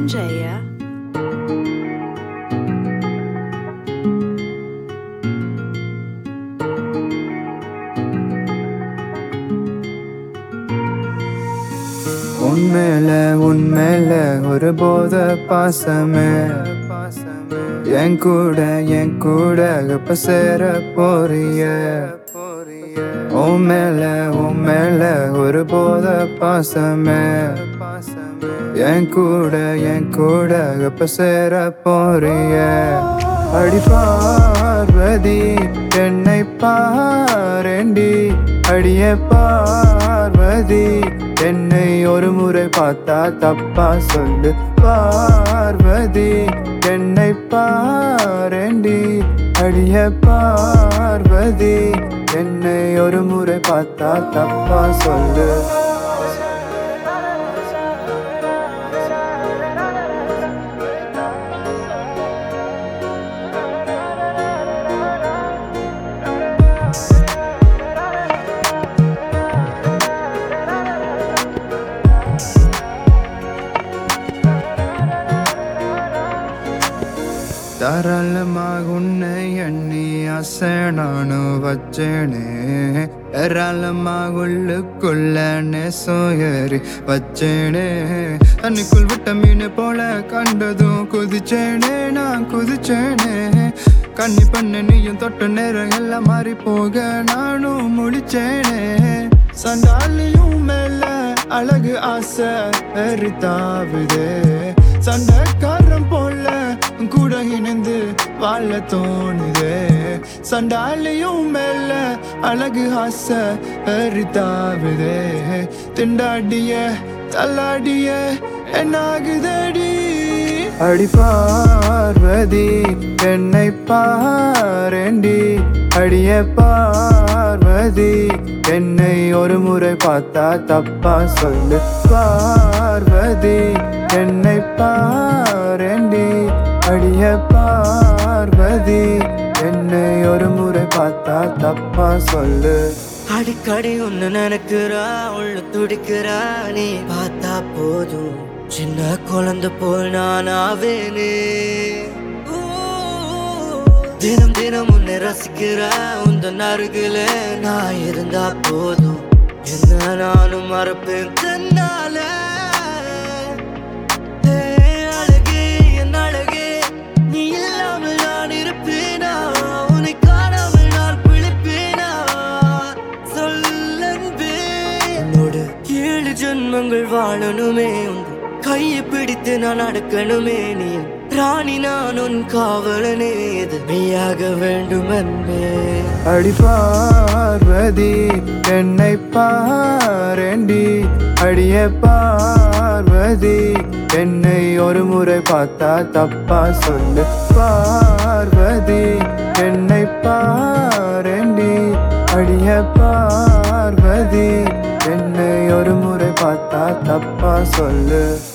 Sanjaya. உண்மையில உண்மையில ஒரு போத பாசமே என் கூட என் கூட இப்ப சேர போறிய உன் மேல உன் மேல ஒரு போத பாசமே என் கூட என் கூட இப்ப சேர போறிய அடி பார்வதி என்னை பாரண்டி அடிய பார்வதி என்னை ஒரு முறை பார்த்தா தப்பா சொல்லு பார்வதி என்னை பாரண்டி அடிய பார்வதி என்னை ஒரு முறை பார்த்தா தப்பா சொல்லு தாராளமாக உன்னை எண்ணி ஆசை நானும் வச்சேனே ஏராளமாக உள்ளுக்குள்ள நெசோயறி வச்சேனே தண்ணிக்குள் விட்ட மீன் போல கண்டதும் குதிச்சேனே நான் குதிச்சேனே கண்ணி பண்ண நீயும் தொட்ட நேரம் எல்லாம் மாறி போக நானும் முடிச்சேனே சண்டாலியும் மேல அழகு ஆசை எரித்தாவுதே சண்டைக்காரன் போல கூட இணைந்து வாழ தோணுதே சண்டாலியும் மேல அழகு ஆசை எரித்தாவுதே திண்டாடிய தள்ளாடிய என்னாகுதடி அடி பார்வதி என்னை பாரண்டி அடிய பார்வதி என்னை ஒரு முறை பார்த்தா தப்பா சொல்லு பார்வதி என்னை பாரண்டி அடிய பார்வதி என்னை ஒரு முறை பார்த்தா தப்பா சொல்லு அடிக்கடி ஒன்னு நினைக்கிறா உள்ள துடிக்கிறா நீ பார்த்தா போதும் சின்ன குழந்தை போல் நான் ஆவேனே ஊ, தினம் தினம் உன்னை ரசிக்கிறா உந்த அருகில நான் இருந்தா போதும் என்ன நானும் மறப்பேன் தன்னால ஏய், அழகே என் அழகே நீ இல்லாமல் நான் இருப்பேனா உன்னை காணாமல் நான் பிழைப்பேனா சொல்லன்பே என்னோட ஏழு ஜென்மங்கள் வாழணுமே உன் கையை பிடித்து நான் நடக்கணுமே நீ என் ராணி நான் உன் காவலனே இது மெய்யாக வேண்டும் அன்பே அடி பார்வதி என்னை பாரண்டி அடிய பார்வதி என்னை ஒரு முறை பார்த்தா தப்பா சொல்லு பார்வதி என்னை பாரண்டி அடிய பார்வதி என்னை ஒரு முறை பார்த்தா தப்பா சொல்லு